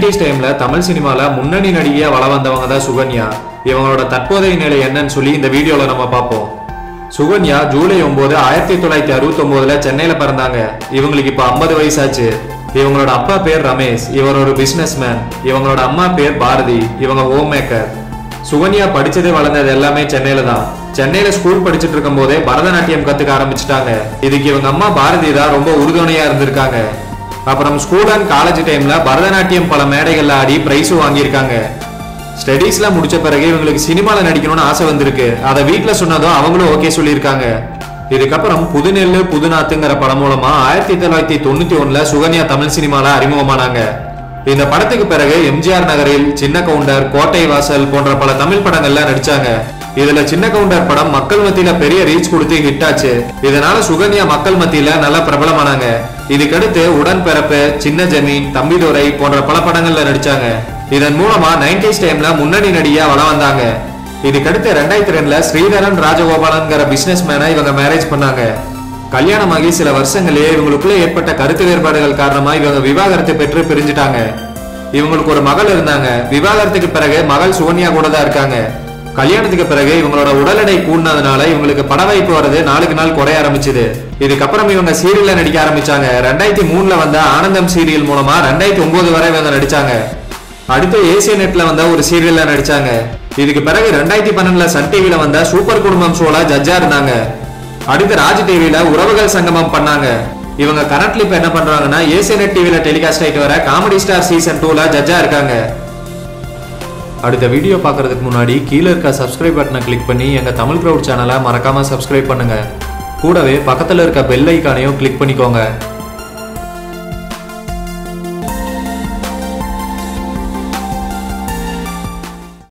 nineties டைம்ல தமிழ் சினிமால முன்னணி நடிகையா வள வந்தவங்க தான் சுகன்யா இவங்களோட தற்போதைய நிலை என்னன்னு சொல்லி இந்த வீடியோல நம்ம பார்ப்போம் சுகன்யா ஜூலை ஒன்பது ஆயிரத்தி தொள்ளாயிரத்தி அறுபத்தி ஒன்பதுல சென்னையில பிறந்தாங்க இவங்களுக்கு இப்போ ஐம்பது வயசாச்சு இவங்களோட அப்பா பேர் ரமேஷ் இவர் ஒரு பிசினஸ் மேன் இவங்களோட அம்மா பேர் பாரதி இவங்க ஹோம் மேக்கர் சுகன்யா படிச்சது வளர்ந்தது எல்லாமே சென்னையில தான் சென்னையில ஸ்கூல் படிச்சுட்டு இருக்கும் போதே பரதநாட்டியம் கத்துக்க ஆரம்பிச்சிட்டாங்க இதுக்கு இவங்க அம்மா பாரதி தான் ரொம்ப உறுதுணையா இருந்திருக்காங்க அப்புறம் ஸ்கூல் அண்ட் காலேஜ் டைம்ல பரதநாட்டியம் பல மேடைகள்ல ஆடி பிரைஸும் வாங்கியிருக்காங்க ஸ்டடீஸ்லாம் முடிச்ச பிறகு இவங்களுக்கு சினிமால நடிக்கணும்னு ஆசை வந்திருக்கு அதை வீட்ல சொன்னதும் அவங்களும் ஓகே சொல்லியிருக்காங்க இதுக்கப்புறம் புதுநெல்லு புதுநாத்துங்கிற படம் மூலமா ஆயிரத்தி தொள்ளாயிரத்தி தொண்ணூத்தி ஒண்ணுல சுகன்யா தமிழ் சினிமால அறிமுகமானாங்க இந்த படத்துக்கு பிறகு எம்ஜிஆர் நகரில் சின்ன கவுண்டர் கோட்டை வாசல் போன்ற பல தமிழ் படங்கள்ல நடிச்சாங்க இதுல சின்ன கவுண்டர் படம் மக்கள் மத்தியில பெரிய ரீச் கொடுத்து ஹிட் ஆச்சு இதனால சுகன்யா மக்கள் மத்தியில நல்லா பிரபலமானாங்க இதுக்கடுத்து உடன்பிறப்பு சின்ன ஜமீன் தம்பிதுரை போன்ற பல படங்கள்ல நடிச்சாங்க இதன் மூலமா நைன்டிஸ் டைம்ல முன்னணி நடிகையா வளம் வந்தாங்க இதுக்கடுத்து ரெண்டாயிரத்தி ரெண்டுல ஸ்ரீதரன் ராஜகோபாலன்கிற பிசினஸ் மேனை இவங்க மேரேஜ் பண்ணாங்க கல்யாணமாகி சில வருஷங்களே இவங்களுக்குள்ள ஏற்பட்ட கருத்து வேறுபாடுகள் காரணமா இவங்க விவாகரத்து பெற்று பிரிஞ்சுட்டாங்க இவங்களுக்கு ஒரு மகள் இருந்தாங்க விவாகரத்துக்கு பிறகு மகள் சுகன்யா கூட தான் இருக்காங்க கல்யாணத்துக்கு பிறகு இவங்களோட உடல் எடை கூடினதுனால இவங்களுக்கு பட வாய்ப்பு வர்றது நாளுக்கு நாள் குறைய ஆரம்பிச்சது இதுக்கப்புறம் இவங்க சீரியல்ல நடிக்க ஆரம்பிச்சாங்க ரெண்டாயிரத்தி மூணுல வந்த ஆனந்தம் சீரியல் மூலமா ரெண்டாயிரத்தி ஒன்பது வரை இவங்க நடிச்சாங்க அடுத்து ஏசியா நெட்ல வந்த ஒரு சீரியல்ல நடிச்சாங்க இதுக்கு பிறகு ரெண்டாயிரத்தி பன்னெண்டுல சன் டிவில வந்த சூப்பர் குடும்பம் ஷோல ஜட்ஜா இருந்தாங்க அடுத்து ராஜ் டிவில உறவுகள் சங்கமம் பண்ணாங்க இவங்க கரண்ட்லி இப்ப என்ன பண்றாங்கன்னா ஏசியா நெட் டிவில டெலிகாஸ்ட் ஆயிட்டு வர காமெடி ஸ்டார் சீசன் டூல ஜட்ஜா இருக்காங்க அடுத்த வீடியோ பார்க்கறதுக்கு முன்னாடி கீழே இருக்க சப்ஸ்கிரைப் பட்டனை கிளிக் பண்ணி எங்கள் தமிழ் க்ரௌட் சேனலை மறக்காமல் சப்ஸ்கிரைப் பண்ணுங்கள் கூடவே பக்கத்தில் இருக்க பெல் ஐக்கானையும் கிளிக் பண்ணிக்கோங்க